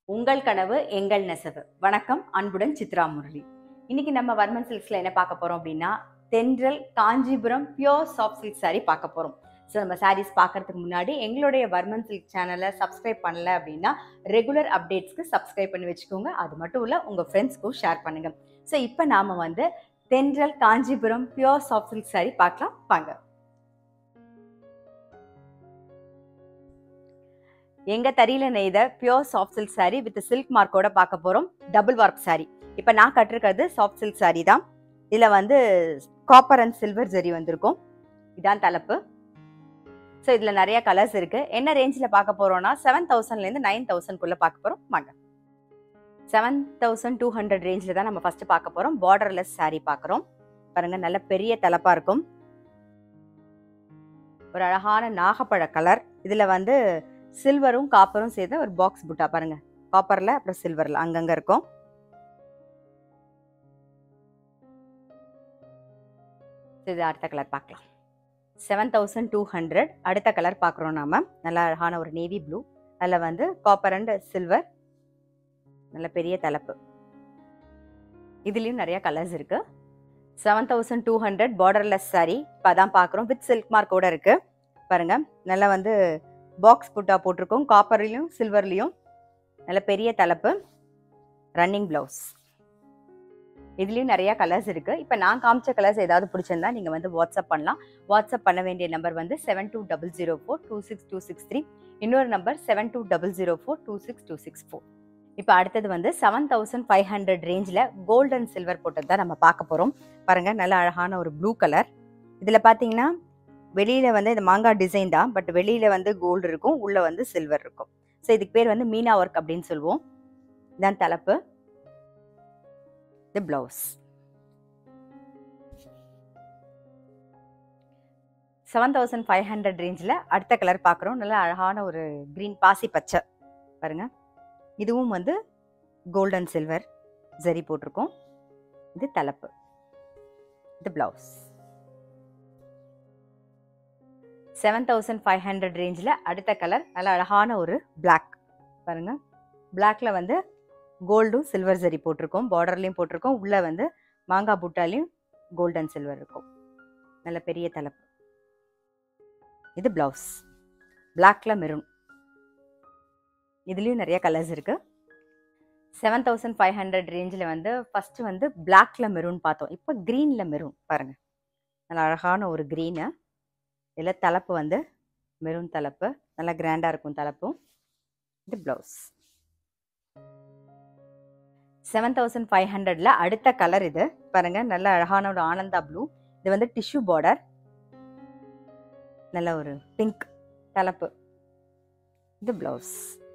உங்கள் கனவு எங்கள் நெசவு வணக்கம் அன்புடன் சித்ரா முரளி இன்னைக்கு நம்ம வர்மன் சில்க்ஸ்ல என்ன பார்க்க போறோம் அப்படின்னா Thendral Kanchipuram pure soft silk saree பார்க்க போறோம் ஸோ நம்ம sarees பார்க்கறதுக்கு முன்னாடி எங்களுடைய வர்மன் சில்க் சேனலை சப்ஸ்கிரைப் பண்ணல அப்படின்னா ரெகுலர் அப்டேட்ஸ்க்கு சப்ஸ்கிரைப் பண்ணி வச்சுக்கோங்க அது மட்டும் இல்லை உங்கள் ஃப்ரெண்ட்ஸ்க்கும் ஷேர் பண்ணுங்க ஸோ இப்போ நாம வந்து Thendral Kanchipuram pure soft silk saree பார்க்கலாம் வாங்க எங்க தறியில நெய்த pure soft silk saree with silk மார்க்கோட பார்க்க போறோம் டபுள் ஒர்க் saree இப்போ நான் கட்டிருக்கிறது சாஃப்ட் சில்க் saree தான் இதுல வந்து காப்பர் அண்ட் சில்வர் ஜரி வந்திருக்கும் இதான் தலைப்பு ஸோ இதுல நிறைய கலர்ஸ் இருக்கு என்ன ரேஞ்சில் பார்க்க போறோம்னா செவன் தௌசண்ட்லேருந்து நைன் தௌசண்ட்குள்ள பார்க்க போறோம் வாங்க செவன் தௌசண்ட் டூ ஹண்ட்ரட் ரேஞ்சில் தான் நம்ம ஃபர்ஸ்ட் பார்க்க போறோம் பார்டர்லெஸ் saree பார்க்குறோம் பாருங்க நல்ல பெரிய தலைப்பா இருக்கும் ஒரு அழகான நாகப்பழ கலர் இதுல வந்து சில்வரும் காப்பரும் சேர்த்து ஒரு பாக்ஸ் புட்டா பாருங்க காப்பர்ல அப்புறம் சில்வர்ல அங்கங்க இருக்கும் இது அடுத்த கலர் பார்க்கலாம் செவன் தௌசண்ட் டூ ஹண்ட்ரட் அடுத்த கலர் பார்க்குறோம் நாம நல்ல அழகான ஒரு நேவி ப்ளூ அதில் வந்து காப்பர் அண்ட் சில்வர் நல்ல பெரிய தலைப்பு இதுலேயும் நிறைய கலர்ஸ் இருக்கு seven thousand two hundred borderless saree இப்போ அதான் பார்க்குறோம் வித் சில்க் மார்க்கோட இருக்கு பாருங்க நல்லா வந்து பாக்ஸ் புட்டா போட்டிருக்கோம் காப்பர்லையும் சில்வர்லையும் நல்ல பெரிய தலைப்பு ரன்னிங் ப்ளவுஸ் இதுலேயும் நிறைய கலர்ஸ் இருக்கு இப்போ நான் காமிச்ச கலர்ஸ் ஏதாவது பிடிச்சிருந்தா நீங்கள் வந்து வாட்ஸ்அப் பண்ணலாம் வாட்ஸ்அப் பண்ண வேண்டிய நம்பர் வந்து seven two double zero four two six two six three இன்னொரு number seven two double zero four two six two six four இப்போ அடுத்தது வந்து செவன் தௌசண்ட் ஃபைவ் ஹண்ட்ரட் ரேஞ்சில் கோல்டன் சில்வர் போட்டது தான் நம்ம பார்க்க போகிறோம் பாருங்க நல்ல அழகான ஒரு ப்ளூ கலர் இதில் பார்த்தீங்கன்னா வெளியில வந்து இந்த மாங்காய் டிசைன் தான் பட் வெளியில வந்து கோல்டு இருக்கும் உள்ள வந்து சில்வர் இருக்கும் ஸோ இதுக்கு பேர் வந்து மீனா ஒர்க் அப்படின்னு சொல்லுவோம் இதான் தலைப்பு இது blouse seven thousand five hundred ரேஞ்சில் அடுத்த கலர் பார்க்குறோம் நல்ல அழகான ஒரு க்ரீன் பாசி பச்சை பாருங்க இதுவும் வந்து கோல்டன் சில்வர் ஜரி போட்டிருக்கோம் இது தலைப்பு இது blouse seven thousand five hundred ரேஞ்சில் அடுத்த கலர் நல்ல அழகான ஒரு பிளாக் பாருங்க பிளாக்ல வந்து கோல்டும் சில்வர் ஜரி போட்டிருக்கோம் பார்டர்லையும் போட்டிருக்கோம் உள்ள வந்து மாங்காய் புட்டாலையும் கோல்டன் சில்வர் இருக்கும் நல்ல பெரிய தலைப்பு இது பிளவுஸ் பிளாக்ல மெரூன் இதுலேயும் நிறைய கலர்ஸ் இருக்கு செவன் தௌசண்ட் ஃபைவ் ஹண்ட்ரட் ரேஞ்சில் வந்து ஃபர்ஸ்ட் வந்து பிளாக்ல மெரூன் பார்த்தோம் இப்போ க்ரீன்ல மெரூன் பாருங்க நல்ல அழகான ஒரு க்ரீனு இதில் தலைப்பு வந்து மெரூன் தலைப்பு நல்லா கிராண்டாக இருக்கும் தலைப்பும் இது ப்ளவுஸ் செவன் தௌசண்ட் ஃபைவ் ஹண்ட்ரட்ல அடுத்த கலர் இது பாருங்க நல்ல அழகான ஒரு ஆனந்தா ப்ளூ இது வந்து டிஷ்யூ பார்டர் நல்ல ஒரு பிங்க் தலைப்பு இது ப்ளவுஸ்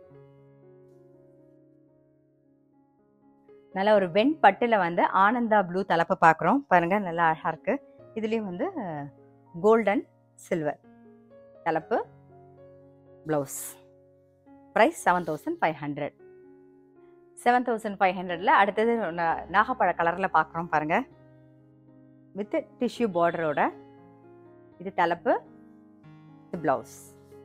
நல்ல ஒரு வெண் பட்டுல வந்து ஆனந்தா ப்ளூ தலைப்பு பார்க்குறோம் பாருங்க நல்லா அழகா இருக்கு இதுலேயும் வந்து கோல்டன் சில்வர் தலைப்பு blouse price seven thousand five hundred seven thousand five ஹண்ட்ரடில் அடுத்தது நா- நாகப்பழ கலரில் பார்க்குறோம் பாருங்க வித் டிஷ்யூ பார்டரோட இது தலைப்பு இது ப்ளவுஸ்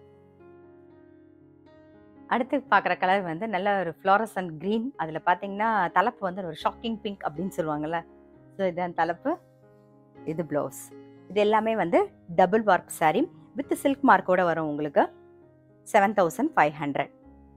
அடுத்து பார்க்குற கலர் வந்து நல்ல ஒரு ஃப்ளாரசன் க்ரீன் அதில் பார்த்தீங்கன்னா தலைப்பு வந்து ஒரு ஷாக்கிங் பிங்க் அப்படின்னு சொல்லுவாங்கல்ல ஸோ இதான் தலைப்பு இது ப்ளவுஸ் இது எல்லாமே வந்து double work saree with silk மார்க்கோட வரும் உங்களுக்கு செவன் தௌசண்ட் ஃபைவ் ஹண்ட்ரட்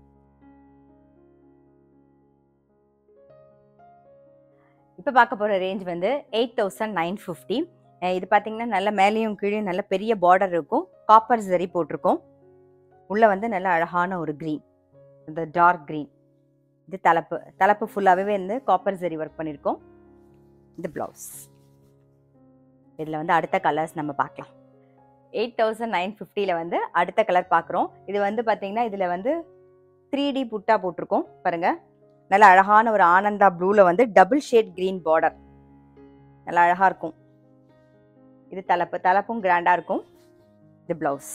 இப்போ பார்க்க போகிற ரேஞ்ச் வந்து எயிட் தௌசண்ட் நைன் ஃபிஃப்டி இது பார்த்தீங்கன்னா நல்ல மேலேயும் கீழே நல்ல பெரிய பார்டர் இருக்கும் காப்பர் சரி போட்டிருக்கோம் உள்ள வந்து நல்ல அழகான ஒரு க்ரீன் இந்த டார்க் க்ரீன் இது தலைப்பு தலைப்பு ஃபுல்லாகவே வந்து காப்பர் சரி ஒர்க் பண்ணியிருக்கோம் இது ப்ளவுஸ் இதில் வந்து அடுத்த கலர்ஸ் நம்ம பார்க்கலாம் எயிட் தௌசண்ட் நைன் ஃபிஃப்டியில் வந்து அடுத்த கலர் பார்க்குறோம் இது வந்து பார்த்தீங்கன்னா இதில் வந்து த்ரீ டி புட்டா போட்டிருக்கோம் பாருங்க நல்ல அழகான ஒரு ஆனந்தா ப்ளூவில் வந்து டபுள் ஷேட் க்ரீன் பார்டர் நல்லா அழகாக இருக்கும் இது தலைப்பு தலைப்பும் கிராண்டாக இருக்கும் இது ப்ளவுஸ்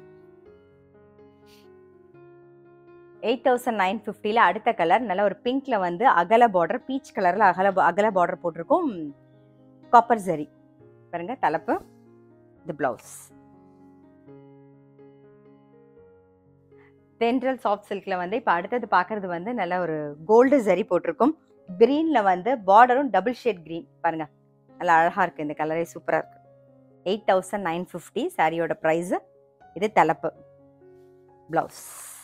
எயிட் தௌசண்ட் நைன் ஃபிஃப்டியில் அடுத்த கலர் நல்ல ஒரு பிங்க்ல வந்து அகல பார்டர் பீச் கலரில் அகல அகல பார்டர் போட்டிருக்கும் காப்பர் ஜரி பாருங்க தலைப்பு இது பிளவுஸ் தென்றல் சாஃப்ட் சில்கில் வந்து இப்போ அடுத்தது பார்க்குறது வந்து நல்ல ஒரு கோல்டு சரி போட்டிருக்கும் க்ரீனில் வந்து பார்டரும் டபுள் ஷேட் க்ரீன் பாருங்கள் நல்லா அழகாக இருக்குது இந்த கலரே சூப்பராக இருக்குது எயிட் தௌசண்ட் நைன் ஃபிஃப்டி சாரியோட ப்ரைஸு இது தலைப்பு ப்ளவுஸ்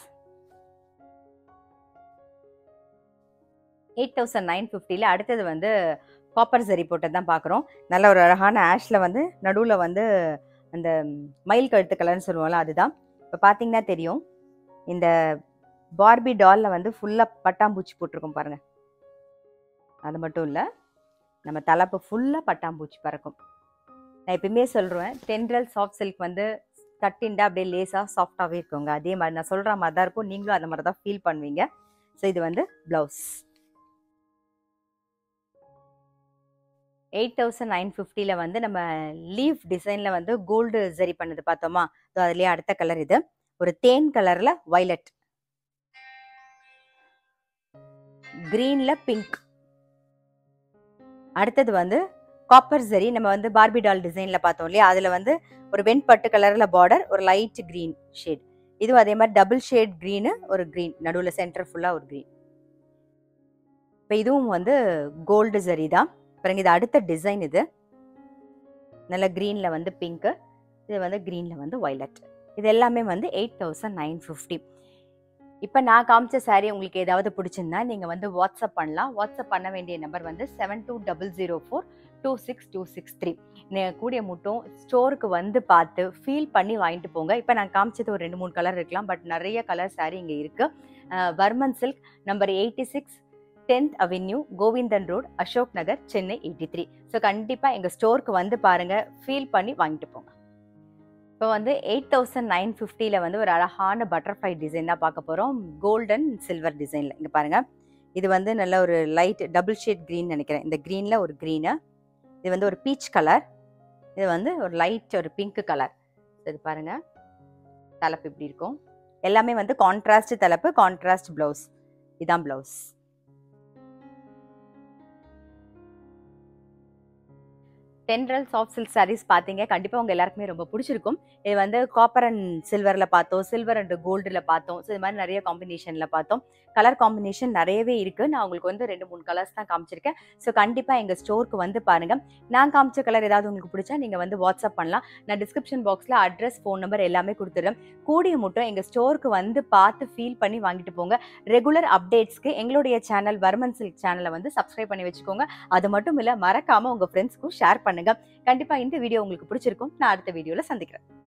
எயிட் தௌசண்ட் நைன் ஃபிஃப்டியில் அடுத்தது வந்து காப்பர் சரி போட்டது தான் பார்க்குறோம் நல்ல ஒரு அழகான ஆஷில் வந்து நடுவில் வந்து அந்த மயில் கழுத்து கலர்னு சொல்லுவோம்ல அதுதான் இப்போ பார்த்தீங்கன்னா தெரியும் இந்த பார்பி டாலில் வந்து ஃபுல்லாக பட்டாம்பூச்சி போட்டிருக்கோம் பாருங்கள் அது மட்டும் இல்லை நம்ம தலைப்பு ஃபுல்லாக பட்டாம்பூச்சி பறக்கும் நான் எப்பயுமே சொல்கிறேன் தென்றல் சாஃப்ட் சில்க் வந்து தட்டின்டா அப்படியே லேஸாக சாஃப்டாகவே இருக்குங்க அதே மாதிரி நான் சொல்கிற மாதிரி தான் இருக்கும் நீங்களும் அந்த மாதிரி தான் ஃபீல் பண்ணுவீங்க ஸோ இது வந்து ப்ளவுஸ் எயிட் தௌசண்ட் நைன் ஃபிஃப்டியில் வந்து நம்ம லீஃப் டிசைனில் வந்து கோல்டு சரி பண்ணது பார்த்தோமா ஸோ அதுலேயே அடுத்த கலர் இது ஒரு தேன் கலரில் வைலட் க்ரீனில் பிங்க் அடுத்தது வந்து காப்பர் சரி நம்ம வந்து பார்பி டால் டிசைனில் பார்த்தோம் இல்லையா அதில் வந்து ஒரு வெண்பட்டு கலரில் பார்டர் ஒரு லைட் க்ரீன் ஷேட் இதுவும் அதே மாதிரி டபுள் ஷேட் க்ரீனு ஒரு க்ரீன் நடுவில் சென்டர் ஃபுல்லாக ஒரு க்ரீன் இப்போ இதுவும் வந்து கோல்டு சரி தான் பாருங்க இது அடுத்த டிசைன் இது நல்ல க்ரீனில் வந்து பிங்க்கு இது வந்து க்ரீனில் வந்து வைலட் இது எல்லாமே வந்து எயிட் தௌசண்ட் நைன் ஃபிஃப்டி இப்போ நான் காமிச்ச சாரீ உங்களுக்கு ஏதாவது பிடிச்சிருந்தா நீங்கள் வந்து வாட்ஸ்அப் பண்ணலாம் வாட்ஸ்அப் பண்ண வேண்டிய நம்பர் வந்து seven two double zero four two six two six three நீங்கள் கூடிய மட்டும் ஸ்டோருக்கு வந்து பார்த்து ஃபீல் பண்ணி வாங்கிட்டு போங்க இப்போ நான் காமிச்சது ஒரு ரெண்டு மூணு கலர் இருக்கலாம் பட் நிறைய கலர் சாரீ இங்கே இருக்குது Varman silk number eighty six tenth avenue Govindan road Ashok Nagar Chennai eighty three so கண்டிப்பாக எங்கள் ஸ்டோருக்கு வந்து பாருங்கள் ஃபீல் பண்ணி வாங்கிட்டு போங்க இப்போ வந்து எயிட் தௌசண்ட் நைன் ஃபிஃப்டியில் வந்து ஒரு அழகான பட்டர்ஃப்ளை டிசைன் தான் பார்க்க போகிறோம் கோல்டன் சில்வர் டிசைனில் இங்கே பாருங்கள் இது வந்து நல்ல ஒரு லைட் டபுள் ஷேட் க்ரீன் நினைக்கிறேன் இந்த க்ரீனில் ஒரு க்ரீனு இது வந்து ஒரு பீச் கலர் இது வந்து ஒரு லைட் ஒரு பிங்க் கலர் இது பாருங்கள் தலைப்பு இப்படி இருக்கும் எல்லாமே வந்து கான்ட்ராஸ்ட் தலைப்பு கான்ட்ராஸ்ட் ப்ளவுஸ் இதான் blouse Thendral soft silk saris பார்த்தீங்க கண்டிப்பாக உங்கள் எல்லாருக்குமே ரொம்ப பிடிச்சிருக்கும் இது வந்து காப்பர் அண்ட் சில்வரில் பார்த்தோம் சில்வர் அண்ட் கோல்டில் பார்த்தோம் ஸோ இது மாதிரி நிறைய காம்பினேஷனில் பார்த்தோம் கலர் காம்பினேஷன் நிறையவே இருக்குது நான் உங்களுக்கு வந்து ரெண்டு மூணு கலர்ஸ் தான் காமிச்சிருக்கேன் ஸோ கண்டிப்பாக எங்கள் ஸ்டோருக்கு வந்து பாருங்கள் நான் காமிச்ச கலர் ஏதாவது உங்களுக்கு பிடிச்சா நீங்கள் வந்து வாட்ஸ்அப் பண்ணலாம் நான் டிஸ்கிரிப்ஷன் பாக்ஸில் அட்ரஸ் ஃபோன் நம்பர் எல்லாமே கொடுத்துட்றேன் கூடிய மட்டும் எங்கள் ஸ்டோருக்கு வந்து பார்த்து ஃபீல் பண்ணி வாங்கிட்டு போங்க ரெகுலர் அப்டேட்ஸ்க்கு எங்களுடைய சேனல் வர்மன் சில்க் சேனலை வந்து சப்ஸ்கிரைப் பண்ணி வச்சுக்கோங்க அது மட்டும் இல்லை மறக்காமல் உங்கள் ஃப்ரெண்ட்ஸ்க்கும் ஷேர் பண்ணுங்கள் கண்டிப்பாக இந்த வீடியோ உங்களுக்கு பிடிச்சிருக்கும் நான் அடுத்த வீடியோவில் சந்திக்கிறேன்